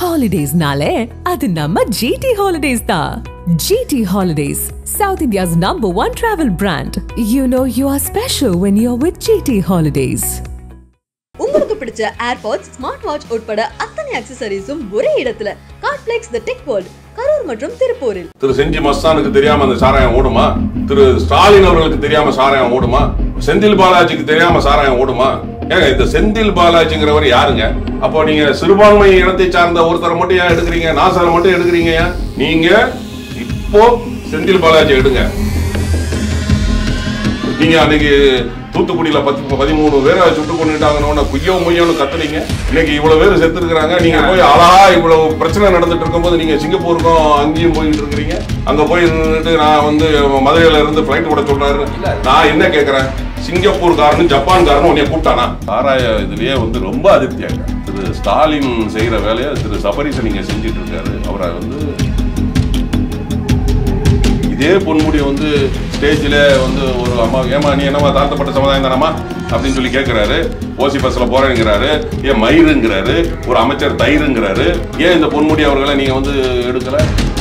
ஹாலிடேஸ்னாலே அது நம்ம ஜிடி ஹாலிடேஸ் தான் GT holidays south India's number one travel brand you know you are special when you are with GT holidays உங்களுக்கு பிடிச்ச AirPods smart watch உட்பட அத்தனை அக்சசரிஸும் ஒரே இடத்துல Cardplex the tech world Karur மற்றும் திருப்பூரில் திரு செஞ்சி மஸ்தானுக்கு தெரியாம அந்த சாராயம் ஓடுமா திரு ஸ்டாலின் அவர்களுக்கு தெரியாம சாராயம் ஓடுமா செந்தில் பாலாஜிக்கு தெரியாம சாராயம் ஓடுமா ஏங்க இந்த செந்தில் பாலாஜிங்கிறவர் யாருங்க அப்போ நீங்க சிறுபான்மை இனத்தை சார்ந்த ஒருத்தரை மட்டும் ஏன் எடுக்கிறீங்க நாசரை மட்டும் எடுக்கிறீங்க ஏன்? நீங்க இப்போ செந்தில் பாலாஜி எடுங்க நீங்க அன்னைக்கு தூத்துக்குடியில பத்து பதிமூணு பேரை சுட்டு கொண்டுட்டாங்கன்னு குய்யோ முய்யோன்னு கத்துனீங்க இன்னைக்கு இவ்வளவு பேர் செத்து இருக்கிறாங்க நீங்க போய் அழகா இவ்வளவு பிரச்சனை நடந்துட்டு இருக்கும்போது நீங்க சிங்கப்பூருக்கும் அங்கேயும் போயிட்டு இருக்கிறீங்க அங்க போய் நின்னுட்டு நான் வந்து மதுரையில இருந்து பிளைட் விட சொல்றாரு நான் என்ன கேக்குறேன் சிங்கப்பூர்காரனும் ஜப்பான்காரனும் உன்னைய கூப்பிட்டானா சாராய இதுலயே வந்து ரொம்ப அதிருப்தியாங்க திரு ஸ்டாலின் செய்யற வேலையை திரு சபரிசன் நீங்க செஞ்சுட்டு இருக்காரு அவரை வந்து இதே பொன்முடி வந்து ஸ்டேஜில் வந்து ஒரு அம்மா ஏமா நீ என்னமா தாழ்த்தப்பட்ட சமுதாயம் தானம்மா அப்படின்னு சொல்லி கேட்கிறாரு ஓசி பஸ்ல போறேங்கிறாரு ஏன் மயிருங்கிறாரு ஒரு அமைச்சர் தயிருங்கிறாரு ஏன் இந்த பொன்முடி அவர்களை நீங்க வந்து எடுக்கல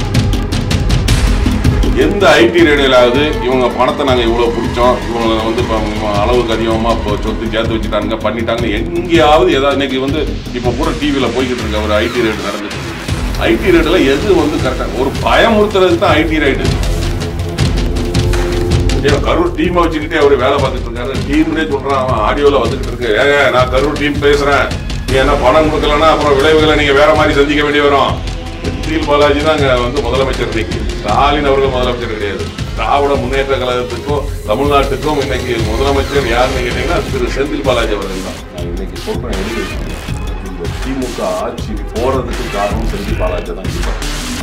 எந்த ஐடி ரேடியோலாவது இவங்க பணத்தை நாங்கள் இவ்வளோ பிடிச்சோம் இவங்க வந்து இப்போ இவங்க அளவுக்கு அதிகமாக இப்போ சொத்து சேர்த்து வச்சுட்டாங்க பண்ணிட்டாங்கன்னு எங்கேயாவது ஏதாவது இன்னைக்கு வந்து இப்போ கூட டிவியில் போய்கிட்டு இருக்க ஒரு ஐடி ரேட் நடந்துட்டு ஐடி ரேட்டில் எது வந்து கரெக்டாக ஒரு பயமுறுத்துறதுக்கு தான் ஐடி ரேட்டு ஏன் கரூர் டீமை வச்சுக்கிட்டே அவர் வேலை பார்த்துட்டு இருக்காரு டீம்னே சொல்றான் அவன் ஆடியோல வந்துகிட்டு இருக்கு ஏங்க நான் கரூர் டீம் பேசுறேன் நீ என்ன பணம் கொடுக்கலன்னா அப்புறம் விளைவுகளை நீங்க வேற மாதிரி சந்திக்க வேண்டி வரும் செந்தில் பாலாஜி தான் அங்க வந்து முதலமைச்சர் இன்னைக்கு ஸ்டாலின் அவர்கள் முதலமைச்சர் கிடையாது திராவிட முன்னேற்ற கழகத்துக்கும் தமிழ்நாட்டுக்கும் இன்னைக்கு முதலமைச்சர் யாருன்னு கேட்டீங்கன்னா திரு செந்தில் பாலாஜி அவர்கள் தான் நான் இன்னைக்கு சொல்றேன் எழுதி வச்சுக்கோங்க. இந்த திமுக ஆட்சி போறதுக்கு காரணம் செந்தில் பாலாஜி தான் இருக்காரு.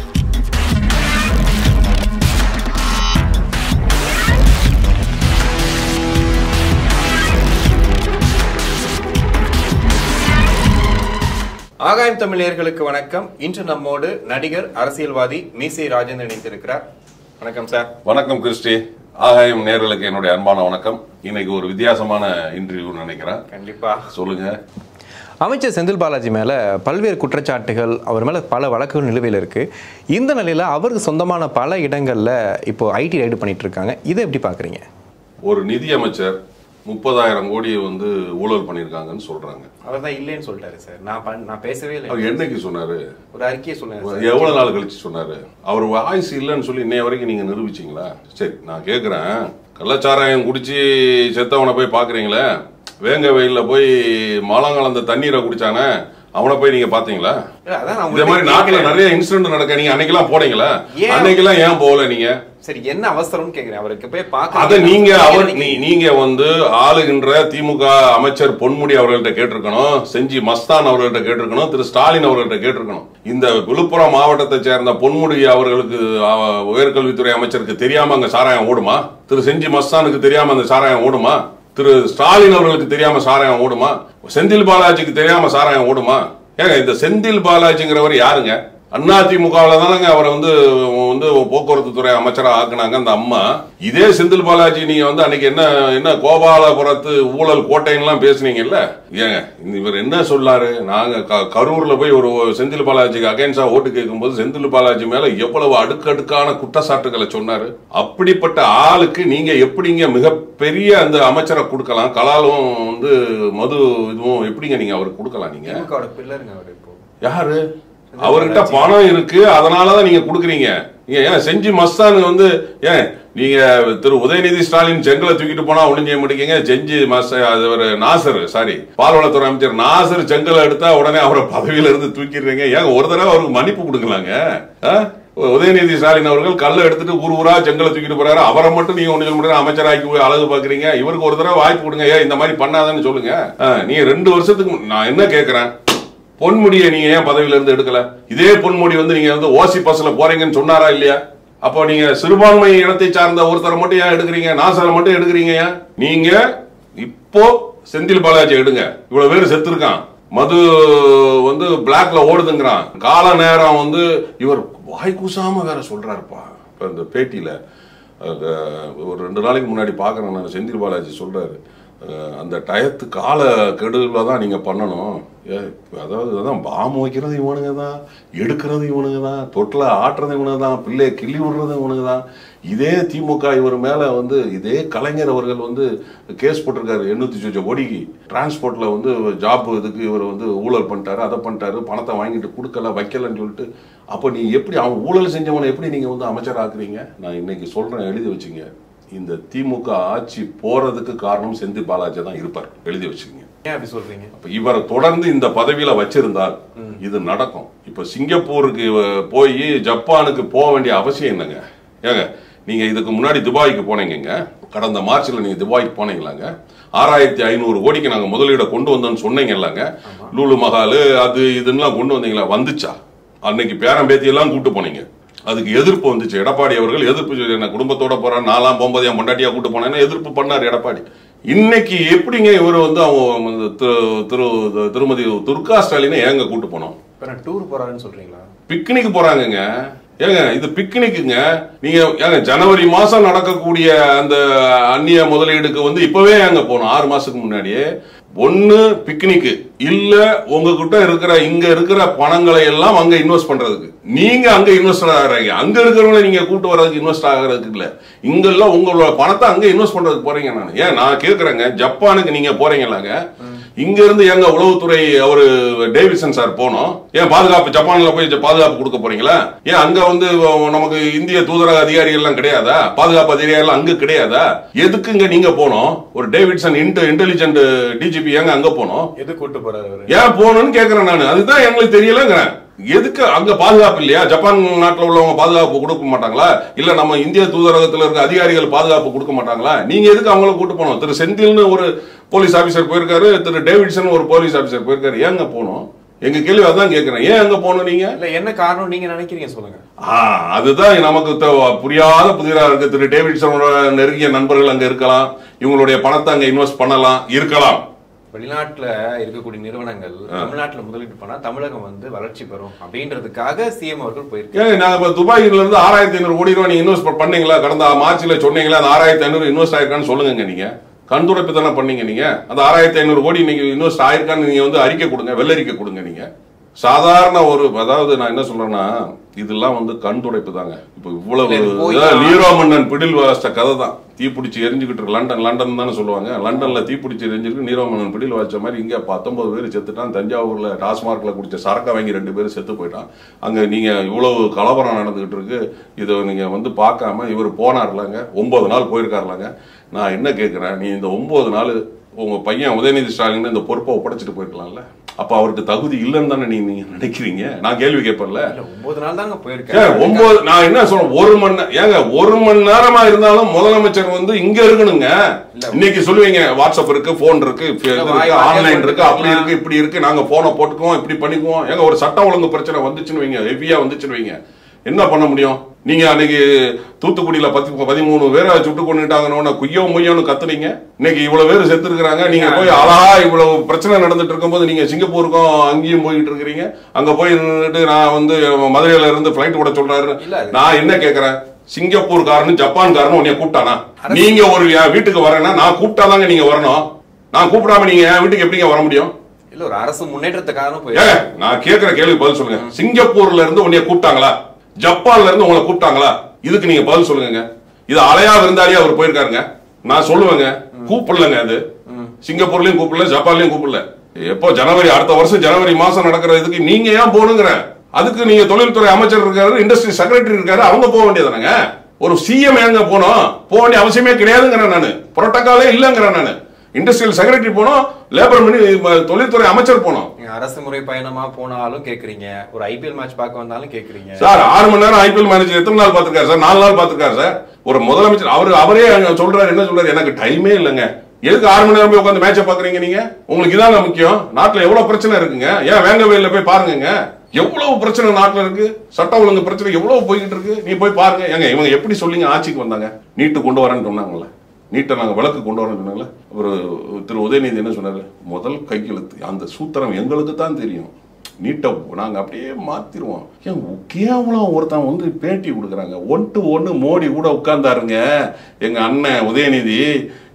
ஆகாயம் தமிழர்களுக்கு வணக்கம் இன்று நம்மோடு நடிகர் அரசியல்வாதி மீசை ராஜேந்திரன் இணைந்திருக்கிறார் வணக்கம் சார் வணக்கம் கிறிஸ்டி ஆகாயம் நேர்களுக்கு என்னுடைய அன்பான வணக்கம் இன்னைக்கு ஒரு வித்தியாசமான இன்டர்வியூ நினைக்கிறேன் கண்டிப்பா சொல்லுங்க அமைச்சர் செந்தில் பாலாஜி மேலே பல்வேறு குற்றச்சாட்டுகள் அவர் மேலே பல வழக்குகள் நிலுவையில் இருக்குது இந்த நிலையில் அவருக்கு சொந்தமான பல இடங்களில் இப்போ ஐடி ரைடு பண்ணிட்டு இருக்காங்க இதை எப்படி பார்க்குறீங்க ஒரு நிதி அமைச்சர் முப்பதாயிரம் கோடியை வந்து ஊழல் பண்ணியிருக்காங்கன்னு சொல்றாங்க அவர் தான் இல்லைன்னு சொல்லிட்டாரு சார் நான் பண்- நான் பேசவே இல்லை அவர் என்னைக்கு சொன்னாரு ஒரு அறிக்கையை சொல்லுங்க சார் எவ்வளவு நாள் கழிச்சு சொன்னாரு அவர் வாய்ஸ் இல்லைன்னு சொல்லி இன்னைய வரைக்கும் நீங்க நிரூபிச்சீங்களா சரி நான் கேக்குறேன் கள்ளச்சாராயம் குடிச்சு செத்தவனை போய் பாக்குறீங்களே வேங்க வெயில்ல போய் மலம் கலந்த தண்ணீரை குடிச்சானே அவனை போய் நீங்க பாத்தீங்களா இல்ல, அதான் நான் இந்த மாதிரி உங்கள்ட்ட நாட்டுல கேட்கிறேன். நிறைய இன்சிடென்ட் நடக்க நீங்க அன்னைக்கெல்லாம் போனீங்களா ஏன்? அன்னைக்கெல்லாம் ஏன் போகல நீங்க சரி என்ன அவசரம்னு கேக்குறேன் அவருக்கு போய் பார்க்க அத நீங்க அவர் நீ- நீங்க வந்து ஆளுகின்ற திமுக அமைச்சர் பொன்முடி அவர்கள்ட்ட கேட்டிருக்கணும் செஞ்சி மஸ்தான் அவர்கள்ட்ட கேட்டிருக்கணும் திரு ஸ்டாலின் அவர்கள்ட்ட கேட்டிருக்கணும் இந்த விழுப்புரம் மாவட்டத்தை சேர்ந்த பொன்முடி அவர்களுக்கு அ, உயர்கல்வித்துறை அமைச்சருக்கு தெரியாம அங்க சாராயம் ஓடுமா திரு செஞ்சி மஸ்தானுக்கு தெரியாம அந்த சாராயம் ஓடுமா திரு ஸ்டாலின் அவர்களுக்கு தெரியாம சாராயம் ஓடுமா செந்தில் பாலாஜிக்கு தெரியாம சாராயம் ஓடுமா ஏங்க இந்த செந்தில் பாலாஜிங்கிறவர் யாருங்க அண்ணா திமுகவுல தானங்க அவரை வந்து வந்து போக்குவரத்து துறை அமைச்சரா ஆக்குனாங்க அந்த அம்மா இதே செந்தில் பாலாஜி நீங்க வந்து அன்னைக்கு என்ன என்ன கோபாலபுரத்து ஊழல் கோட்டைன்னுலாம் பேசுனீங்கல்ல ஏங்க இந்த இவர் என்ன சொல்லாரு நாங்க க- கரூர்ல போய் ஒரு செந்தில் பாலாஜிக்கு அகைன்ஸ்டா ஓட்டு கேட்கும்போது செந்தில் பாலாஜி மேல எவ்வளவு அடுக்கடுக்கான குற்றச்சாட்டுகளை சொன்னாரு அப்படிப்பட்ட ஆளுக்கு நீங்க எப்படிங்க மிகப்பெரிய அந்த அமைச்சரை கொடுக்கலாம் கலாலும் வந்து மது இதுவும் எப்படிங்க நீங்க அவருக்கு கொடுக்கலாம் நீங்க திமுகவோட பில்லருங்க அவர் இப்போ யாரு அவர்கிட்ட பணம் இருக்கு அதனாலதான் நீங்க குடுக்குறீங்க நீங்க ஏன் செஞ்சு மஸ்தான் வந்து ஏன் நீங்க திரு உதயநிதி ஸ்டாலின் செங்கலை தூக்கிட்டு போனா ஒண்ணும் செய்ய மாட்டேங்க செஞ்சு மஸ் அது ஒரு நாசர் சாரி பால்வளத்துறை அமைச்சர் நாசர் செங்கலை எடுத்தா உடனே அவரை பதவியில இருந்து தூக்கிடுறீங்க ஏங்க ஒரு தடவை அவருக்கு மன்னிப்பு கொடுக்கலாங்க ஆ? உதயநிதி ஸ்டாலின் அவர்கள் கல்லை எடுத்துட்டு ஊர் ஊரா செங்கலை தூக்கிட்டு போறாரு அவரை மட்டும் நீங்க ஒண்ணு சொல்ல முடியாது அமைச்சராக்கி போய் அழகு பாக்குறீங்க இவருக்கு ஒரு தடவை வாய்ப்பு கொடுங்க ஏன் இந்த மாதிரி பண்ணாதான்னு சொல்லுங்க ஆ, நீங்க ரெண்டு வருஷத்துக்கு மு- நான் என்ன கேக்குறேன் பொன்முடியை நீங்க ஏன் பதவியில இருந்து எடுக்கல இதே பொன்முடி வந்து நீங்க வந்து ஓசி பஸ்ல போறீங்கன்னு சொன்னாரா இல்லையா அப்போ நீங்க சிறுபான்மை இனத்தை சார்ந்த ஒருத்தரை மட்டும் ஏன் எடுக்கிறீங்க நாசரை மட்டும் எடுக்கிறீங்க ஏன் நீங்க இப்போ செந்தில் பாலாஜி எடுங்க இவ்வளவு பேர் செத்துருக்கான் மது வந்து பிளாக்ல ஓடுதுங்கிறான் கால நேரம் வந்து இவர் வாய் கூசாம வேற சொல்றாருப்பா இப்ப இந்த பேட்டியில அஹ், ஒரு ரெண்டு நாளைக்கு முன்னாடி பாக்குறேன் நான் செந்தில் பாலாஜி சொல்றாரு அஹ், அந்த டயத்து கால கெடுவில் தான் நீங்கள் பண்ணணும் ஏ, அதாவது அதான் பாம்பு வைக்கிறது இவனுங்க தான் எடுக்கிறது இவனுங்க தான் தொட்டில் ஆட்டுறது இவனுங்க தான் பிள்ளைய கிள்ளி விடுறது இவனுங்க தான் இதே திமுக இவர் மேலே வந்து இதே கலைஞர் அவர்கள் வந்து கேஸ் போட்டிருக்காரு எண்ணூற்றி சொச்ச கோடிக்கு டிரான்ஸ்போர்ட்டில் வந்து ஜாப் இதுக்கு இவர் வந்து ஊழல் பண்ணிட்டாரு அதை பண்ணிட்டாரு பணத்தை வாங்கிட்டு கொடுக்கல வைக்கலன்னு சொல்லிட்டு அப்போ நீ எப்படி அவன் ஊழல் செஞ்சவனை எப்படி நீங்கள் வந்து அமைச்சர் ஆக்குறீங்க நான் இன்னைக்கு சொல்கிறேன் எழுதி வச்சுங்க இந்த திமுக ஆட்சி போறதுக்கு காரணம் செந்தில் பாலாஜி தான் இருப்பார் எழுதி வச்சுங்க ஏன் அப்படி சொல்றீங்க அப்ப இவரை தொடர்ந்து இந்த பதவியில வச்சிருந்தால் இது நடக்கும் இப்ப சிங்கப்பூருக்கு இவ- போய் ஜப்பானுக்கு போக வேண்டிய அவசியம் என்னங்க ஏங்க நீங்க இதுக்கு முன்னாடி துபாய்க்கு போனீங்கங்க கடந்த மார்ச்ல நீங்க துபாய்க்கு போனீங்களாங்க ஆறாயிரத்தி ஐநூறு கோடிக்கு நாங்க முதலீட கொண்டு வந்தோம்னு சொன்னீங்கல்லாங்க லூலு மஹாலு அது இதுன்னெலாம் கொண்டு வந்தீங்களா வந்துச்சா அன்னைக்கு பேரன் பேத்தி எல்லாம் கூட்டு போனீங்க அதுக்கு எதிர்ப்பு வந்துச்சு எடப்பாடி அவர்கள் எதிர்ப்பு சொல்லி, என்ன குடும்பத்தோட போறேன் நாலாம் போகும்போது என் பொண்டாட்டியா கூட்டு போனேன்னு எதிர்ப்பு பண்ணார் எடப்பாடி இன்னைக்கு எப்படிங்க இவர் வந்து அவங்க வந்து திரு- திரு திருமதி துர்கா ஸ்டாலினை ஏங்க கூட்டு போனோம் இப்ப நான் டூர் போறாருன்னு சொல்றீங்களா பிக்னிக் போறாங்கங்க ஏங்க இது பிக்னிக்குங்க நீங்க ஏங்க ஜனவரி மாசம் நடக்கக்கூடிய அந்த அந்நிய முதலீடுக்கு வந்து இப்பவே ஏங்க போகணும் ஆறு மாசத்துக்கு முன்னாடியே ஒண்ணு பிக்னிக்கு இல்ல உங்ககிட்ட இருக்கிற இங்க இருக்கிற பணங்களை எல்லாம் அங்க இன்வெஸ்ட் பண்றதுக்கு நீங்க அங்க இன்வெஸ்ட் ஆகுறீங்க அங்க இருக்கிறவங்களை நீங்க கூட்டு வர்றதுக்கு இன்வெஸ்ட் ஆகுறதுக்கு இல்ல இங்க எல்லாம் உங்களோட பணத்தை அங்க இன்வெஸ்ட் பண்றதுக்கு போறீங்க நான் ஏன் நான் கேக்குறேங்க ஜப்பானுக்கு நீங்க போறீங்களாங்க இங்க இருந்து எங்க உளவுத்துறை அவரு டேவிட்சன் சார் போனோம் ஏன் பாதுகாப்பு ஜப்பான்ல போய் ஜ- பாதுகாப்பு கொடுக்க போறீங்களா ஏன் அங்க வந்து அஹ், நமக்கு இந்திய தூதரக அதிகாரிகள் எல்லாம் கிடையாதா பாதுகாப்பு அதிகாரிகள் எல்லாம் அங்க கிடையாதா எதுக்குங்க நீங்க போனோம் ஒரு டேவிட்சன் இன்டெலிஜென்ட் டிஜிபி ஏங்க அங்க போனோம் எது கூட்டு போறாரு அவரு ஏன் போகணும்னு கேக்குறேன் நான் அதுதான் எங்களுக்கு தெரியலங்கிறேன் எதுக்கு அங்க பாதுகாப்பு இல்லையா ஜப்பான் நாட்டுல உள்ளவங்க பாதுகாப்பு கொடுக்க மாட்டாங்களா இல்ல நம்ம இந்திய தூதரகத்துல இருக்க அதிகாரிகள் பாதுகாப்பு கொடுக்க மாட்டாங்களா நீங்க எதுக்கு அவங்கள கூட்டு போனோம் திரு செந்தில்னு ஒரு போலீஸ் ஆபீசர் போயிருக்காரு திரு டேவிட்சன் ஒரு போலீஸ் ஆபீசர் போயிருக்காரு ஏங்க போனோம் எங்க கேள்வி அதான் கேக்குறேன் ஏன் அங்க போகணும் நீங்க இல்ல என்ன காரணம் நீங்க நினைக்கிறீங்க சொல்லுங்க ஆ, அதுதான் நமக்கு தெ- புரியாத புதிரா இருக்கு திரு டேவிட்சனோட நெருங்கிய நண்பர்கள் அங்க இருக்கலாம் இவங்களுடைய பணத்தை அங்க இன்வெஸ்ட் பண்ணலாம் இருக்கலாம் வெளிநாட்டுல இருக்கக்கூடிய நிறுவனங்கள் தமிழ்நாட்டுல முதலீடு பண்ணா தமிழகம் வந்து வளர்ச்சி பெறும் அப்படின்றதுக்காக சிஎம் அவர்கள் போயிருக்காரு ஏங்க நாங்க இப்ப துபாயில இருந்து ஆறாயிரத்தி ஐநூறு கோடி ரூபாய் நீங்க இன்வெஸ்ட் பண்ணீங்களா கடந்த மார்ச்ல சொன்னீங்களா அந்த ஆறாயிரத்தி ஐநூறு இன்வெஸ்ட் ஆயிருக்கான்னு சொல்லுங்க நீங்க கண்துடைப்பு தானே பண்ணீங்க நீங்க அந்த ஆறாயிரத்தி ஐநூறு கோடி நீங்க இன்வெஸ்ட் ஆயிருக்கான்னு நீங்க வந்து அறிக்கை கொடுங்க வெள்ளரிக்கை கொடுங்க நீங்க சாதாரண ஒரு அதாவது நான் என்ன சொல்றேன்னா இதெல்லாம் வந்து கண் துடைப்பு தாங்க இப்ப இவ்வளவு இல்ல, இது போய் இதான் லீரோ மன்னன் பிடில் வாசித்த கதை தான் தீப்பிடிச்சு எரிஞ்சுக்கிட்டு இருக்கு லண்டன் லண்டன் தானே சொல்லுவாங்க லண்டன்ல தீப்பிடிச்சு எரிஞ்சிருக்கு நீரோ மன்னன் பிடில் வாசிச்ச மாதிரி இங்க பத்தொன்பது பேர் செத்துட்டான் தஞ்சாவூர்ல டாஸ்மார்க்ல குடிச்ச சரக்கை வாங்கி ரெண்டு பேரும் செத்து போயிட்டான் அங்க நீங்க இவ்வளவு கலவரம் நடந்துகிட்டு இருக்கு இதை நீங்க வந்து பார்க்காம இவர் போனார்லங்க ஒன்பது நாள் போயிருக்காருலங்க நான் என்ன கேட்கிறேன் நீ இந்த ஒன்பது நாள் உங்க பையன் உதயநிதி ஸ்டாலின் இந்த பொறுப்பை ஒப்படைச்சிட்டு போயிருக்கலாம்ல அப்ப அவருக்கு தகுதி இல்லைன்னு தானே நீங்க நீங்க நினைக்கிறீங்க நான் கேள்வி கேட்பேன்ல இல்ல ஒன்பது நாள் தாங்க ஏன் போயிருக்காரு ஒன்பது நான் என்ன சொல்றேன் ஒரு மணி நே- ஏங்க ஒரு மணி நேரமா இருந்தாலும் முதலமைச்சர் வந்து இங்க இருக்கணுங்க இன்னைக்கு சொல்லுவீங்க வாட்ஸ்அப் இருக்கு போன் இருக்கு இது இருக்கு வாய் வார்த்தையா ஆன்லைன் இருக்கு அப்படி போட்டுக்கலாம். இருக்கு இப்படி இருக்கு நாங்க போனை போட்டுக்குவோம் இப்படி பண்ணிக்குவோம் ஏங்க ஒரு சட்டம் ஒழுங்கு பிரச்சனை வந்துச்சுன்னு வைங்க ஹெவியா வந்துச்சுன்னு வைங்க என்ன பண்ண முடியும் நீங்க அன்னைக்கு தூத்துக்குடியில பத்து பதிமூணு பேரை சுட்டு கொண்டுட்டாங்கன்னு குய்யோ முய்யோன்னு கத்துனீங்க இன்னைக்கு இவ்வளவு பேர் செத்து இருக்கிறாங்க நீங்க போய் அழகா இவ்வளவு பிரச்சனை நடந்துட்டு இருக்கும்போது நீங்க சிங்கப்பூருக்கும் அங்கேயும் போயிட்டு இருக்கிறீங்க அங்க போய் நின்னுட்டு நான் வந்து மதுரையில இருந்து பிளைட் விட சொல்றாரு இல்ல, அது- நான் என்ன கேக்குறேன் சிங்கப்பூர் காரனும் ஜப்பான் காரனும் உன்னைய கூப்பிட்டானா நீங்க ஒரு என் வீட்டுக்கு வரேன்னா நான் கூப்பிட்டாதாங்க நீங்க வரணும் நான் கூப்பிடாம நீங்க என் வீட்டுக்கு எப்படிங்க வர முடியும் இல்ல ஒரு அரசு முன்னேற்றத்துக்காக தான் ஏங்க போயிருக்காரு நான் கேக்குற கேள்வி பதில் சொல்லுங்க சிங்கப்பூர்ல இருந்து உன்னைய கூப்பிட்டாங்களா ஜப்பான்ல இருந்து உங்களை கூப்பிட்டாங்களா இதுக்கு நீங்க பதில் சொல்லுங்க இது அலையா விருந்தாளியா அவர் போயிருக்காருங்க நான் சொல்லுவேங்க கூப்பிடலங்க அது சிங்கப்பூர்லயும் கூப்பிடல ஜப்பான்லயும் கூப்பிடல எப்போ ஜனவரி அடுத்த வருஷம் ஜனவரி மாசம் நடக்கிற இதுக்கு நீங்க ஏன் போகணுங்கிற அதுக்கு நீங்க தொழில்துறை அமைச்சர் இருக்காரு இண்டஸ்ட்ரி செக்ரட்டரி இருக்காரு அவங்க போக வேண்டியதானங்க ஒரு சிஎம் ஏங்க போனோம் போக வேண்டிய அவசியமே கிடையாதுங்கிறேன் நானு புரோட்டோகாலே இல்லங்கிறேன் நானு இண்டஸ்ட்ரியல் செக்ரட்டரி போனோம் லேபர் மினி தொழில்துறை அமைச்சர் போனோம் நீங்க அரசு முறை பயணமா போனாலும் கேக்குறீங்க ஒரு ஐபிஎல் மேட்ச் பார்க்க வந்தாலும் கேக்குறீங்க சார் ஆறு மணி நேரம் ஐபிஎல் மேனேஜர் எத்தனை நாள் பாத்துருக்காரு சார் நாலு நாள் பாத்துருக்காரு சார் ஒரு முதலமைச்சர் அவரு அவரே அங்க சொல்றாரு என்ன சொல்றாரு எனக்கு டைமே இல்லைங்க எதுக்கு ஆறு மணி நேரம் போய் உட்காந்து மேட்சை பாக்குறீங்க நீங்க உங்களுக்கு இதாங்க முக்கியம் நாட்டுல எவ்வளவு பிரச்சனை இருக்குங்க ஏன் வேங்க வெயில்ல போய் பாருங்க எவ்வளவு பிரச்சனை நாட்டுல இருக்கு சட்ட ஒழுங்கு பிரச்சனை எவ்வளவு போய்கிட்டு இருக்கு நீ போய் பாருங்க ஏங்க இவங்க எப்படி சொல்லிங்க ஆட்சிக்கு வந்தாங்க நீட்டு கொண்டு வரேன்னு சொன்னாங்கல்ல நீட்டை நாங்க விளக்கு கொண்டு வரேன்னு சொன்னாங்களே ஒரு திரு உதயநிதி என்ன சொன்னாரு முதல் கையெழுத்து அந்த சூத்திரம் எங்களுக்கு தான் தெரியும் நீட்டை நாங்க அப்படியே மாத்திருவோம் ஏன் கேவலம் ஒருத்தன் வந்து பேட்டி கொடுக்குறாங்க ஒன் டு ஒன்னு மோடி கூட உட்கார்ந்தாருங்க எங்க அண்ணன் உதயநிதி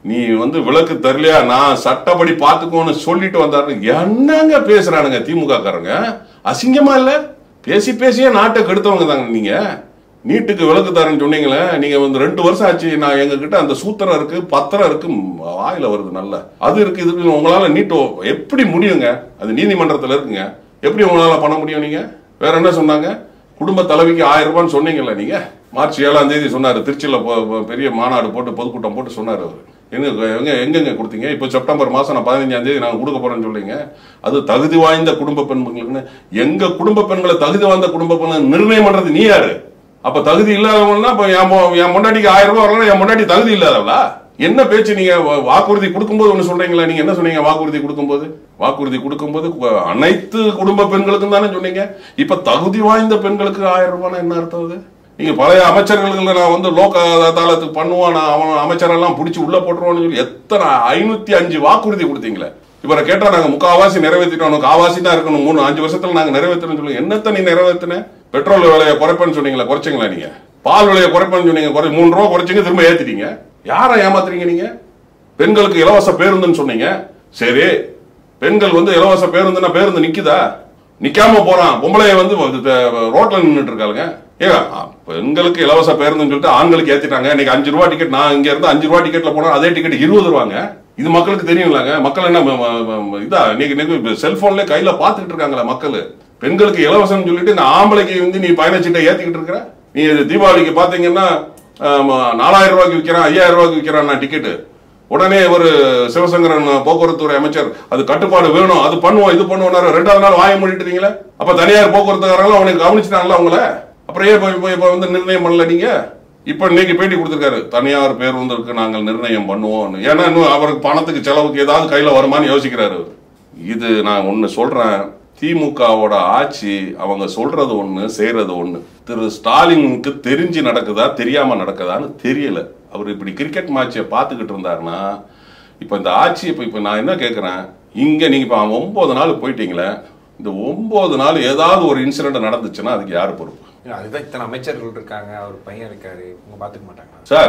நீ வந்து விளக்கு தரலையா நான் சட்டப்படி பாத்துக்கோன்னு சொல்லிட்டு வந்தாரு என்னங்க பேசுறானுங்க திமுக காரங்க அசிங்கமா இல்ல பேசி பேசியே நாட்டை கெடுத்தவங்க தாங்க நீங்க நீட்டுக்கு விளக்கு தரேன்னு சொன்னீங்களே நீங்க வந்து ரெண்டு வருஷம் ஆச்சு நான் எங்க கிட்ட அந்த சூத்திரம் இருக்கு பத்திரம் இருக்கு ம், வாயில வருது நல்ல அது இருக்கு இது இருக்கு. உங்களால நீட்டோ எப்படி முடியுங்க அது நீதிமன்றத்துல இருக்குங்க எப்படி உங்களால பண்ண முடியும் நீங்க வேற என்ன சொன்னாங்க குடும்ப தலைவிக்கு ஆயிரம் ரூபான்னு சொன்னீங்கல்ல நீங்க மார்ச் ஏழாம் தேதி சொன்னாரு திருச்சியில பொ- பொ- பெரிய மாநாடு போட்டு பொதுக்கூட்டம் போட்டு சொன்னாரு அவரு எங்க எங்க எங்கெங்க கொடுத்தீங்க இப்போ செப்டம்பர் மாசம் நான் பதினஞ்சாம் தேதி நாங்க கொடுக்க போறேன்னு சொல்றீங்க அது தகுதி வாய்ந்த குடும்ப பெண்களுக்குன்னு எங்க குடும்ப பெண்களை தகுதி வாய்ந்த குடும்ப பெண்களை நிர்ணயம் பண்றது நீ யாரு அப்ப தகுதி இல்லாதவங்கன்னா இப்ப என் மொ- என் முன்னாடிக்கு ஆயிரம் ரூபாய் வரலாம் என் முன்னாடி தகுதி இல்லாதவளா என்ன பேச்சு நீங்க வா- வாக்குறுதி கொடுக்கும்போது ஒண்ணு சொல்றீங்களா நீங்க என்ன சொன்னீங்க வாக்குறுதி கொடுக்கும்போது வாக்குறுதி கொடுக்கும்போது கு- அனைத்து குடும்ப பெண்களுக்கும் தானே சொன்னீங்க இப்ப தகுதி வாய்ந்த பெண்களுக்கு ஆயிரம் ரூபாய் என்ன அர்த்தம் அது நீங்க பழைய அமைச்சர்களுக்கு நான் வந்து லோக அதாலத்துக்கு பண்ணுவான் நான் அவன் அமைச்சரெல்லாம் பிடிச்சி உள்ள போட்டுருவான்னு சொல்லி எத்தனை ஐநூத்தி அஞ்சு வாக்குறுதி கொடுத்தீங்களே இவரை கேட்டா நாங்க முக்காவாசி நிறைவேற்றிட்டோம் உனக்கு ஆவாசி தான் இருக்கணும் மூணு அஞ்சு வருஷத்துல நாங்க நிறைவேற்றணும் சொல்லுங்க என்னத்த நீ நிறைவேற்றின பெட்ரோல் விலையை குறைப்பேன்னு சொன்னீங்களா குறைச்சிங்களா நீங்க பால் விலையை குறைப்பேன்னு சொன்னீங்க குறை மூணு ரூபா குறைச்சிங்க திரும்ப ஏத்திட்டீங்க யாரை ஏமாத்துறீங்க நீங்க பெண்களுக்கு இலவச பேருந்துன்னு சொன்னீங்க சரி பெண்கள் வந்து இலவச பேருந்துன்னா பேருந்து நிக்குதா நிக்காம போறான் பொம்பளைய வந்து த- ரோட்ல நின்னுட்டு இருக்காளுங்க ஏங்க பெண்களுக்கு இலவச பேருந்துன்னு சொல்லிட்டு ஆண்களுக்கு ஏத்திட்டாங்க இன்னைக்கு அஞ்சு ரூபா டிக்கெட் நான் இங்க இருந்து அஞ்சு ரூபா டிக்கெட்ல போனா அதே டிக்கெட் இருபது ரூபாங்க இது மக்களுக்கு தெரியுங்களாங்க மக்கள் என்ன ம- ம- ம- இதா இன்னைக்கு இன்னைக்கு செல்போன்ல கையில பாத்துக்கிட்டு இருக்காங்களா மக்கள் பெண்களுக்கு இலவசம் சொல்லிட்டு இந்த ஆம்பளைக்கு வந்து நீ பயணச்சீட்டை ஏத்திக்கிட்டு இருக்கிற நீ இது தீபாவளிக்கு பாத்தீங்கன்னா ஆமா, நாலாயிரம் ரூபாய்க்கு விற்கிறான் ஐயாயிரம் ரூபாய்க்கு விற்கிறான் நான் டிக்கெட்டு உடனே ஒரு சிவசங்கரன் போக்குவரத்துறை அமைச்சர் அது கட்டுப்பாடு வேணும் அது பண்ணுவோம் இது பண்ணுவோம் ரெண்டாவது நாள் வாய மூடிட்டுறீங்களே அப்ப தனியார் போக்குவரத்துக்காரங்களும் அவனுக்கு கவனிச்சிட்டாங்களா அவங்கள அப்புறம் ஏன் இப்ப- இப்ப- இப்ப வந்து நிர்ணயம் பண்ணல நீங்க இப்ப இன்னைக்கு பேட்டி கொடுத்திருக்காரு தனியார் பேருந்துக்கு நாங்கள் நிர்ணயம் பண்ணுவோம் ஏன்னா இன்னும் அவருக்கு பணத்துக்கு செலவுக்கு ஏதாவது கையில வருமான்னு யோசிக்கிறாரு அவரு. இது நான் ஒண்ணு சொல்றேன் திமுகவோட ஆட்சி அவங்க சொல்றது ஒண்ணு செய்யறது ஒண்ணு திரு ஸ்டாலினுக்கு தெரிஞ்சு நடக்குதா தெரியாம நடக்குதான்னு தெரியல அவர் இப்படி கிரிக்கெட் மேட்சை பார்த்துக்கிட்டு இருந்தாருன்னா இப்ப இந்த ஆட்சி இப்ப இப்ப நான் என்ன கேக்குறேன் இங்க நீங்க இப்ப ஒன்பது நாள் போயிட்டீங்களே இந்த ஒன்பது நாள் ஏதாவது ஒரு இன்சிடென்ட் நடந்துச்சுன்னா அதுக்கு யாரு பொறுப்பு இல்ல, அதுதான் இத்தனை அமைச்சர்கள் இருக்காங்க அவர் பையன் இருக்காரு இவங்க பாத்துக்க மாட்டாங்க சார்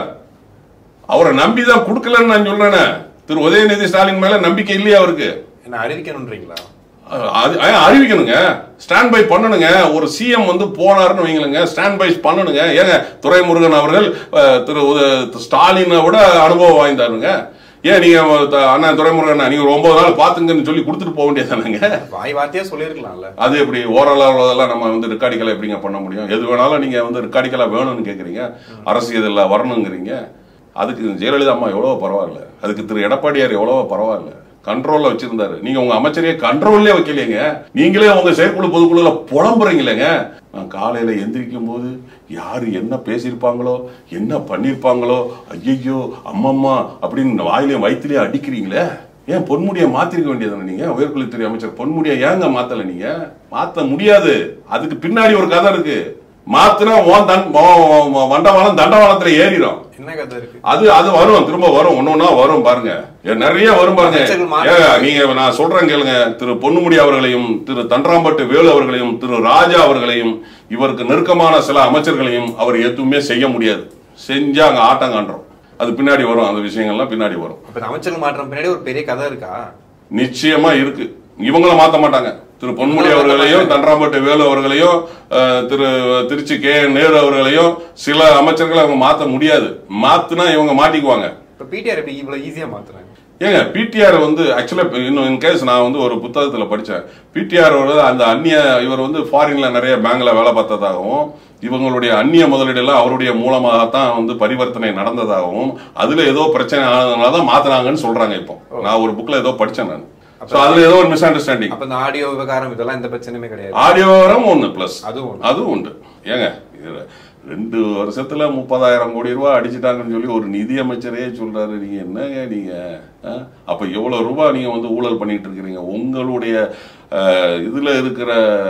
அவரை நம்பிதான் கொடுக்கலன்னு நான் சொல்றேனே திரு உதயநிதி ஸ்டாலின் மேல நம்பிக்கை இல்லையா அவருக்கு என்ன அறிவிக்கணும்ன்றீங்களா அது- அஹ் அறிவிக்கணுங்க ஸ்டாண்ட் பை பண்ணணுங்க ஒரு சிஎம் வந்து போனாருன்னு வைங்களுங்க ஸ்டாண்ட் பை பண்ணணுங்க ஏங்க துரைமுருகன் அவர்கள் அஹ், திரு உத- ஸ்டாலினை விட அனுபவம் வாய்ந்தாருங்க ஏன் நீங்க த- அண்ணன் துரைமுருகன் நீங்க ஒரு ஒன்பது நாள் பாத்துங்கன்னு சொல்லி கொடுத்துட்டு போக வேண்டியதானுங்க வாய் வார்த்தையா சொல்லியிருக்கலாம்ல அது எப்படி ஓரளவு உள்ளதெல்லாம் நம்ம வந்து ரெக்கார்டிக்கலா எப்படிங்க பண்ண முடியும் எது வேணாலும் நீங்க வந்து ரெக்கார்டிக்கலா வேணும்னு கேக்குறீங்க அரசியல்ல வரணுங்கிறீங்க அதுக்கு ஜெயலலிதா அம்மா எவ்வளவோ பரவாயில்ல அதுக்கு திரு எடப்பாடியார் எவ்வளவோ பரவாயில்ல கண்ட்ரோல்ல வச்சிருந்தாரு நீங்க உங்க அமைச்சரையே கண்ட்ரோல்லே வைக்கலையேங்க நீங்களே உங்க செயற்குழு பொதுக்குழுல புலம்புறீங்களேங்க நான் காலையில எந்திரிக்கும் போது யாரு என்ன பேசியிருப்பாங்களோ என்ன பண்ணிருப்பாங்களோ ஐயையோ அம்மம்மா அப்படின்னு வாயிலையும் வயிற்றுலயும் அடிக்கிறீங்களே ஏன் பொன்முடியை மாத்திருக்க வேண்டியதானே நீங்க உயர்கல்வித்துறை அமைச்சர் பொன்முடியை ஏங்க மாத்தல நீங்க மாத்த முடியாது அதுக்கு பின்னாடி ஒரு கதை இருக்கு மாத்துனா உன் தன் உன் வண்டவாளம் தண்டவாளத்துல ஏறிடும் என்ன கதை இருக்கு அது அது வரும் திரும்ப வரும் ஒன்னொன்னா வரும் பாருங்க ஏ, நிறைய வரும் பாருங்க அமைச்சர்கள் மாற்ற- ஏங்க, நீங்க நான் சொல்றேன் கேளுங்க திரு பொன்முடி அவர்களையும் திரு தண்டராம்பட்டு வேலு அவர்களையும் திரு ராஜா அவர்களையும் இவருக்கு நெருக்கமான சில அமைச்சர்களையும் அவர் எதுவுமே செய்ய முடியாது செஞ்சா அங்க ஆட்டம் காண்றோம் அது பின்னாடி வரும் அந்த விஷயங்கள்லாம் பின்னாடி வரும் அப்ப இந்த அமைச்சர்கள் மாற்றம் பின்னாடி ஒரு பெரிய கதை இருக்கா நிச்சயமா இருக்கு இவங்கள மாத்த மாட்டாங்க திரு பொன்முடி அவர்களையும் தண்டராம்பட்டு வேலு அவர்களையும் அஹ், திரு திருச்சி கே நேரு அவர்களையும் சில அமைச்சர்களை அவங்க மாத்த முடியாது மாத்துனா இவங்க மாட்டிக்குவாங்க இப்ப பிடிஆர் எப்படி இவ்வளவு ஈஸியா மாத்துறாங்க ஏங்க பிடிஆர் வந்து ஆக்சுவலா இன்னும் இன் கேஸ் நான் வந்து ஒரு புத்தகத்துல படிச்சேன் பிடிஆர் அந்த அந்நிய இவர் வந்து ஃபாரின்ல நிறைய பேங்க்ல வேலை பார்த்ததாகவும் இவங்களுடைய அந்நிய முதலீடு எல்லாம் அவருடைய மூலமாகத்தான் வந்து பரிவர்த்தனை நடந்ததாகவும் அதுல ஏதோ பிரச்சனை ஆனதுனால தான் மாத்தினாங்கன்னு சொல்றாங்க இப்போ நான் ஒரு புக்ல ஏதோ படிச்சேன் நான் So அதுல ஏதோ ஒரு மிஸ் அண்டர்ஸ்டாண்டிங் அப்ப இந்த ஆடியோ விவகாரம் இதெல்லாம் எந்த பிரச்சனையுமே கிடையாது ஆடியோ வரம் ஒண்ணு பிளஸ் அதுவும் ஒண்ணு. அதுவும் உண்டு ஏங்க இதுல ரெண்டு வருஷத்துல முப்பதாயிரம் கோடி ரூபாய் அடிச்சிட்டாங்கன்னு சொல்லி ஒரு நிதி அமைச்சரே சொல்றாரு நீங்க என்னங்க நீங்க ஆ? அப்ப எவ்வளவு ரூபாய் நீங்க வந்து ஊழல் பண்ணிட்டு இருக்கிறீங்க உங்களுடைய அஹ், இதுல இருக்கிற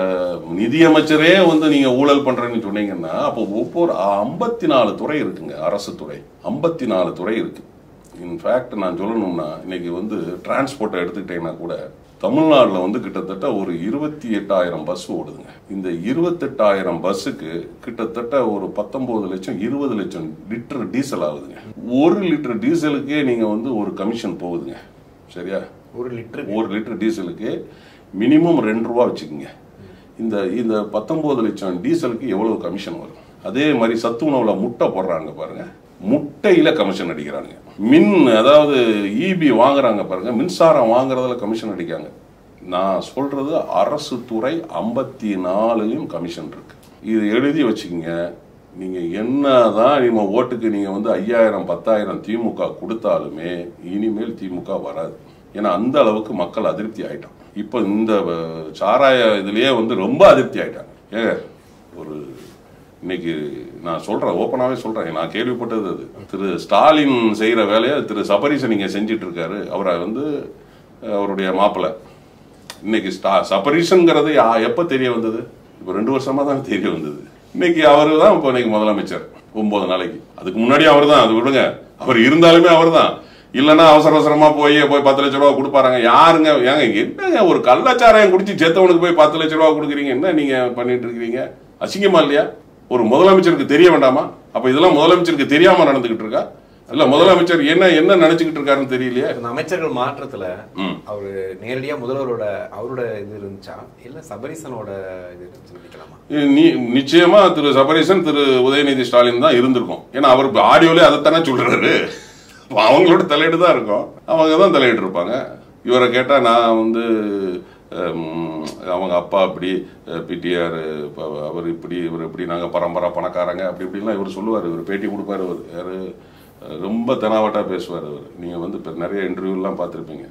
நிதி அமைச்சரே வந்து நீங்க ஊழல் பண்றேன்னு சொன்னீங்கன்னா அப்போ ஒவ்வொரு ஐம்பத்தி நாலு துறை இருக்குங்க அரசு துறை ஐம்பத்தி நாலு துறை இருக்கு இன்ஃபேக்ட் நான் சொல்லணும்னா இன்னைக்கு வந்து டிரான்ஸ்போர்ட்டை எடுத்துக்கிட்டீங்கன்னா கூட தமிழ்நாட்டில் வந்து கிட்டத்தட்ட ஒரு இருபத்தி எட்டாயிரம் பஸ் ஓடுதுங்க இந்த இருபத்தெட்டாயிரம் பஸ்ஸுக்கு கிட்டத்தட்ட ஒரு பத்தொன்பது லட்சம் இருபது லட்சம் லிட்டர் டீசல் ஆகுதுங்க ஒரு லிட்டர் டீசலுக்கே நீங்க வந்து ஒரு கமிஷன் போகுதுங்க சரியா ஒரு லிட்டர் ஒரு லிட்டர் டீசலுக்கு மினிமம் ரெண்டு ரூபா வச்சுக்கோங்க இந்த இந்த பத்தொன்பது லட்சம் டீசலுக்கு எவ்வளவு கமிஷன் வரும் அதே மாதிரி சத்து உணவுல முட்டை போடுறாங்க பாருங்க முட்டையில கமிஷன் அடிக்கிறாங்க மின் அதாவது இபி வாங்குறாங்க பாருங்க மின்சாரம் வாங்குறதுல கமிஷன் அடிக்காங்க நான் சொல்றது அரசு துறை ஐம்பத்தி நாலுலயும் கமிஷன் இருக்கு இது எழுதி வச்சுக்கோங்க நீங்க என்னதான் நீங்க ஓட்டுக்கு நீங்க வந்து ஐயாயிரம் பத்தாயிரம் திமுக கொடுத்தாலுமே இனிமேல் திமுக வராது ஏன்னா அந்த அளவுக்கு மக்கள் அதிருப்தி ஆயிட்டான் இப்போ இந்த அஹ், சாராய இதுலயே வந்து ரொம்ப அதிருப்தி ஆயிட்டாங்க ஏங்க ஒரு இன்னைக்கு நான் சொல்றேன் ஓப்பனாவே சொல்றேன் நான் கேள்விப்பட்டது அது திரு ஸ்டாலின் செய்யற வேலையை திரு சபரீசன் இங்க செஞ்சிட்டு இருக்காரு அவரை வந்து அஹ், அவருடைய மாப்பிள்ளை இன்னைக்கு ஸ்டா சபரீஷன்ங்கிறது யா- எப்ப தெரிய வந்தது இப்போ ரெண்டு வருஷமா தான் தெரிய வந்தது இன்னைக்கு அவரு தான் இப்போ இன்னைக்கு முதலமைச்சர் ஒன்பது நாளைக்கு அதுக்கு முன்னாடி அவர் தான் அது விடுங்க அவர் இருந்தாலுமே அவர் தான் இல்லைன்னா அவசர அவசரமா போய் போய் பத்து லட்ச ரூபா கொடுப்பாருங்க யாருங்க ஏங்க என்னங்க ஒரு கள்ளச்சாராயம் குடிச்சு செத்தவனுக்கு போய் பத்து லட்ச ரூபா கொடுக்குறீங்க என்ன நீங்க பண்ணிட்டு இருக்கீங்க அசிங்கமா இல்லையா ஒரு முதலமைச்சருக்கு தெரிய வேண்டாமா அப்ப இதெல்லாம் முதலமைச்சருக்கு தெரியாம நடந்துகிட்டு இருக்கா இல்ல முதலமைச்சர் என்ன என்ன நினைச்சுக்கிட்டு இருக்காருன்னு தெரியலையே இந்த அமைச்சர்கள் மாற்றத்துல ம். அவரு நேரடியா முதல்வரோட அவரோட இது இருந்துச்சா இல்ல சபரீசனோட இது இருந்துச்சு நினைக்கலாமா நீ- நிச்சயமா திரு சபரீசன் திரு உதயநிதி ஸ்டாலின் தான் இருந்திருக்கும் ஏன்னா அவர் ஆடியோலே அதைத்தானே சொல்றாரு அப்ப அவங்களோட தலையீடு தான் இருக்கும் அவங்க தான் தலையிட்டு இருப்பாங்க இவரை கேட்டா நான் வந்து ஹம், அவங்க அப்பா இப்படி பிடிஆர் அவர் இப்படி இவர் இப்படி நாங்க பரம்பரை பணக்காரங்க அப்படி இப்படிலாம் இவர் சொல்லுவார் இவர் பேட்டி கொடுப்பாரு அவர் யாரு அஹ், ரொம்ப தெனாவட்டா பேசுவார் அவர் நீங்க வந்து இப்ப நிறைய இன்டர்வியூலாம் பார்த்துருப்பீங்க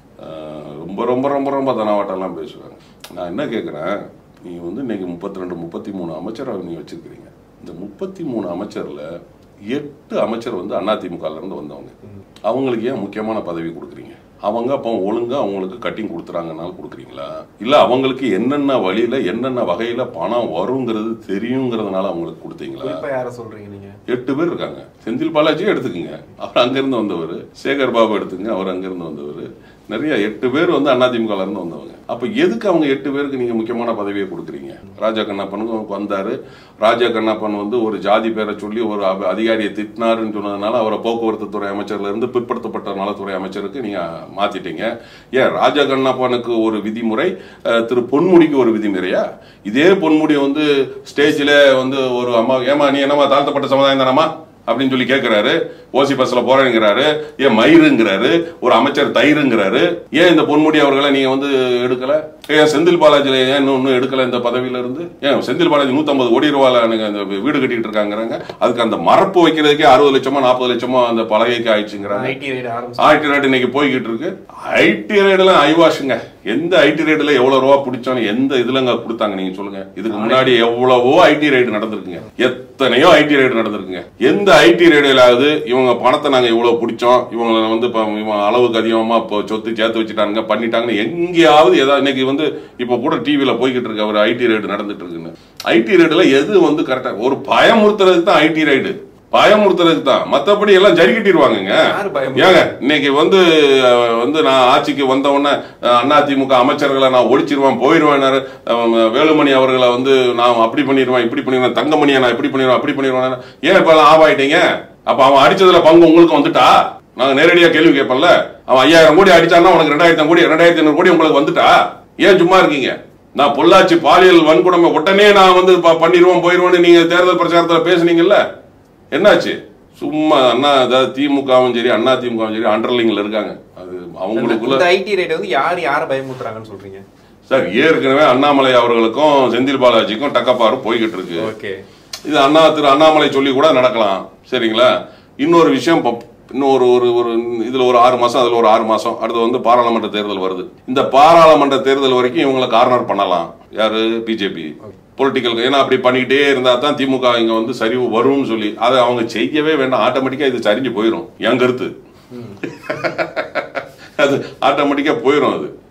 ஆஹ் ரொம்ப ரொம்ப ரொம்ப ரொம்ப தனாவாட்டெல்லாம் பேசுவாங்க நான் என்ன கேட்குறேன் நீ வந்து இன்னைக்கு முப்பத்தி ரெண்டு முப்பத்தி மூணு அமைச்சரை நீ வச்சிருக்கிறீங்க இந்த முப்பத்தி மூணு அமைச்சர்ல எட்டு அமைச்சர் வந்து அதிமுகல இருந்து வந்தவங்க அவங்களுக்கு ஏன் முக்கியமான பதவி கொடுக்குறீங்க அவங்க அப்போ ஒழுங்கா அவங்களுக்கு கட்டிங் கொடுத்துறாங்கனால கொடுக்குறீங்களா இல்ல அவங்களுக்கு என்னென்ன வழியில என்னென்ன வகையில பணம் வருங்கிறது தெரியுங்கிறதுனால அவங்களுக்கு கொடுத்தீங்களா குறிப்பா யார சொல்றீங்க நீங்க எட்டு பேர் இருக்காங்க செந்தில் பாலாஜியும் எடுத்துக்கங்க அவர் அங்கிருந்து வந்தவர் சேகர் பாபு எடுத்துங்க அவர் அங்கிருந்து வந்தவர் நிறைய எட்டு பேர் வந்து அதிமுகல இருந்து வந்தவங்க அப்ப எதுக்கு அவங்க எட்டு பேருக்கு நீங்க முக்கியமான பதவியை கொடுக்குறீங்க ராஜா கண்ணப்பனுக்கு வந்தாரு ராஜா கண்ணப்பன் வந்து ஒரு ஜாதி பேரை சொல்லி ஒரு அப- அதிகாரியை திட்டினாருன்னு சொன்னதுனால அவரை போக்குவரத்து துறை அமைச்சர்ல இருந்து பிற்படுத்தப்பட்ட நலத்துறை அமைச்சருக்கு நீங்க மாத்திட்டீங்க ஏன் ராஜா கண்ணப்பனுக்கு ஒரு விதிமுறை அஹ், திரு பொன்முடிக்கு ஒரு விதிமுறையா இதே பொன்முடி வந்து ஸ்டேஜ்ல வந்து ஒரு அம்மா ஏமா நீ என்னமா தாழ்த்தப்பட்ட சமுதாயம் தானம்மா அப்படின்னு சொல்லி கேட்கிறாரு ஓசி பஸ்ல போறேங்கிறாரு ஏன் மயிருங்கிறாரு ஒரு அமைச்சர் தயிருங்கிறாரு ஏன் இந்த பொன்முடி அவர்களை நீங்க வந்து எடுக்கல ஏன் செந்தில் பாலாஜில ஏன் இன்னும் இன்னும் எடுக்கல இந்த பதவியில இருந்து ஏன் செந்தில் பாலாஜி 150 கோடி ரூபாயில நீங்க அந்த வீடு கட்டிட்டு இருக்காங்கிறாங்க அதுக்கு அந்த மரப்பு வைக்கிறதுக்கே அறுபது லட்சமோ நாற்பது லட்சமோ அந்த பலகைக்கு ஆயிடுச்சுங்கிறாங்க ஐடி ரைடு ஆரம்பிச்சு ஐடி ரேட் இன்னைக்கு போய்கிட்டு இருக்கு ஐடி ரேட்ல ஐவாஷுங்க எந்த ஐடி ரேட்ல எவ்வளவு ரூபா பிடிச்சோன்னு எந்த இதுலங்க கொடுத்தாங்க நீங்க சொல்லுங்க இதுக்கு முன்னாடி எவ்வளவோ ஐடி ரேட் நடந்திருக்குங்க எத்தனையோ ஐடி ரேட் நடந்திருக்குங்க எந்த ஐடி ரேடியலாவது இவங்க பணத்தை நாங்க இவ்வளவு பிடிச்சோம் இவங்களை வந்து இப்ப இவன் அளவுக்கு அதிகமா இப்போ சொத்து சேர்த்து வச்சுட்டாங்க பண்ணிட்டாங்கன்னு எங்கேயாவது ஏதாவது இன்னைக்கு வந்து இப்ப கூட டிவில போய்கிட்டு இருக்கு அவர் ஐடி ரேட் நடந்துட்டு இருக்குன்னு ஐடி ரேட்ல எது வந்து கரெக்டா ஒரு பயமுறுத்துறதுக்கு தான் ஐடி ரைடு பயமுறுத்துறதுக்கு தான் மத்தபடி எல்லாம் ஜரி கட்டிடுவாங்கங்க யாரு பயமுறுத்துறது? ஏங்க இன்னைக்கு வந்து அஹ், வந்து நான் ஆட்சிக்கு வந்த உடனே அஹ், அதிமுக அமைச்சர்களை நான் ஒழிச்சிருவேன் போயிருவேன் வேலுமணி அவர்களை வந்து நான் அப்படி பண்ணிடுவேன் இப்படி பண்ணிடுவேன் தங்கமணியை நான் இப்படி பண்ணிடுவேன் அப்படி பண்ணிடுவேன் ஏன் இப்ப எல்லாம் ஆவாயிட்டீங்க அப்ப அவன் அடிச்சதுல பங்கு உங்களுக்கு வந்துட்டா நாங்க நேரடியா கேள்வி கேட்போம்ல அவன் ஐயாயிரம் கோடி அடிச்சான்னா உனக்கு ரெண்டாயிரத்தி கோடி ரெண்டாயிரத்தி ஐநூறு கோடி உங்களுக்கு வந்துட்டா ஏன் சும்மா இருக்கீங்க நான் பொள்ளாச்சி பாலியல் வன்கொடுமை உடனே நான் வந்து ப- பண்ணிடுவோம் போயிருவேன்னு நீங்க தேர்தல் பிரச்சாரத்துல பேசுனீங்கல்ல என்னாச்சு சும்மா அண்ணா அதாவது திமுகவும் சரி அண்ணா திமுகவும் சரி அண்டர்லிங்ல இருக்காங்க அது அவங்களுக்குள்ள இந்த ஐடி ரைடு வந்து யார் யார பயமுறுத்துறாங்கன்னு சொல்றீங்க சார் ஏற்கனவே அண்ணாமலை அவர்களுக்கும் செந்தில் பாலாஜிக்கும் டக்கப்பாறு போய்கிட்டு இருக்கு ஓகே இது அண்ணா திரு அண்ணாமலை சொல்லி கூட நடக்கலாம் சரிங்களா இன்னொரு விஷயம் பப்- இன்னும் ஒரு ஒரு ஒரு இதுல ஒரு ஆறு மாசம் அதுல ஒரு ஆறு மாசம் அடுத்து வந்து பாராளுமன்ற தேர்தல் வருது இந்த பாராளுமன்ற தேர்தல் வரைக்கும் இவங்களை கார்னர் பண்ணலாம் யாரு பிஜேபி பொலிட்டிக்கல் ஏன்னா அப்படி பண்ணிக்கிட்டே இருந்தா தான் திமுக இங்க வந்து சரிவு வரும்னு சொல்லி அதை அவங்க செய்யவே வேண்டாம் ஆட்டோமேட்டிக்கா இது சரிஞ்சு போயிடும் என் கருத்து அது ஆட்டோமேட்டிக்கா போயிடும் அது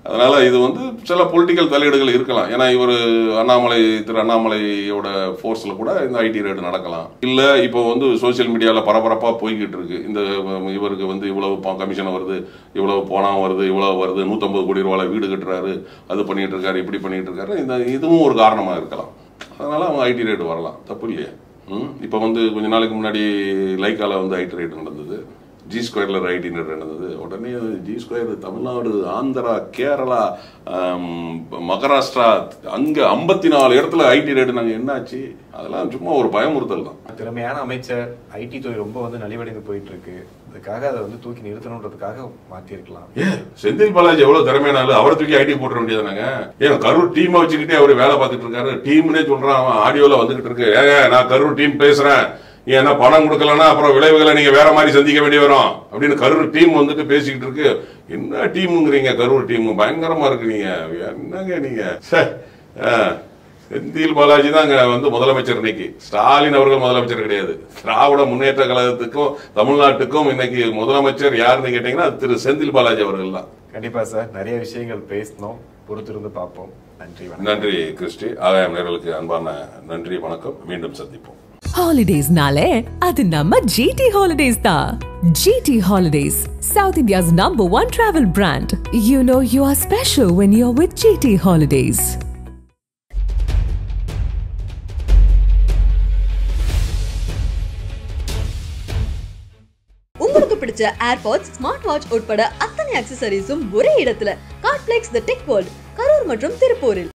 அதனால இது வந்து சில பொலிட்டிக்கல் தலையீடுகள் இருக்கலாம் ஏன்னா இவர் அண்ணாமலை திரு அண்ணாமலையோட ஃபோர்ஸ்ல கூட இந்த ஐடி ரேடு நடக்கலாம் இல்ல இப்போ வந்து சோசியல் மீடியால பரபரப்பா போய்கிட்டு இருக்கு இந்த உம், இவருக்கு வந்து இவ்வளவு கமிஷன் வருது இவ்வளவு பணம் வருது இவ்வளவு வருது நூத்தம்பது கோடி ரூபாய் வீடு கட்டுறாரு அது பண்ணிட்டு இருக்காரு இப்படி பண்ணிட்டு இருக்காரு இந்த இதுவும் ஒரு காரணமா இருக்கலாம் அதனால அவங்க ஐடி ரேட் வரலாம் தப்பு இல்லையா ம் இப்போ வந்து கொஞ்ச நாளைக்கு முன்னாடி லைக்கால வந்து ஐடி ரேட் நடந்தது ஜி ஸ்கொயர்ல ஐடி ரேட் நடந்தது உடனே ஜி ஸ்கொயர் தமிழ்நாடு ஆந்திரா கேரளா ஆம், மகாராஷ்டிரா அங்க ஐம்பத்தி நாலு இடத்துல ஐடி ரேட் நாங்க என்னாச்சு அதெல்லாம் சும்மா ஒரு பயமுறுத்தல் தான் திறமையான அமைச்சர் ஐடி துறை ரொம்ப வந்து நலிவடைந்து போயிட்டு இருக்கு அதுக்காக அதை வந்து தூக்கி நிறுத்தணுன்றதுக்காக மாத்திருக்கலாம் ஏன் செந்தில் பாலாஜி எவ்வளவு திறமையான ஆளு அவரை தூக்கி ஐடி போட்டுற வேண்டியதானங்க ஏன் கரூர் டீமை வச்சுக்கிட்டே அவரு வேலை பார்த்துட்டு இருக்காரு டீம்னே சொல்றான் அவன் ஆடியோல வந்துகிட்டு இருக்கு ஏங்க நான் கரூர் டீம் பேசுறேன் ஏன்னா பணம் கொடுக்கலன்னா அப்புறம் விளைவுகளை நீங்க வேற மாதிரி சந்திக்க வேண்டி வரும் அப்படின்னு கரூர் டீம் வந்துட்டு பேசிக்கிட்டு இருக்கு என்ன டீமுங்கிறீங்க கரூர் டீம் பயங்கரமா இருக்கு நீங்க என்னங்க நீங்க ச்சே. ஆ. செந்தில் பாலாஜி தான் அங்க வந்து முதலமைச்சர் இன்னைக்கு ஸ்டாலின் அவர்கள் முதலமைச்சர் கிடையாது திராவிட முன்னேற்ற கழகத்துக்கும் தமிழ்நாட்டுக்கும் இன்னைக்கு முதலமைச்சர் யாருன்னு கேட்டீங்கன்னா அது திரு செந்தில் பாலாஜி அவர்கள் தான் கண்டிப்பா சார் நிறைய விஷயங்கள் பேசணும் பொறுத்திருந்து பார்ப்போம் நன்றி வணக்கம் நன்றி கிறிஸ்டி ஆகாயம் நேர்களுக்கு அன்பான நன்றி வணக்கம் மீண்டும் சந்திப்போம் ஹாலிடேஸ்னாலே அது நம்ம ஜிடி ஹாலிடேஸ் தான் GT holidays south India's number one travel brand you know you are special when you are with GT holidays உங்களுக்கு பிடிச்ச ஏர்பாட்ஸ் ஸ்மார்ட் வாட்ச் உட்பட அத்தனை அக்சசரிஸும் ஒரே இடத்துல Cardplex the tech world Karur மற்றும் திருப்பூரில்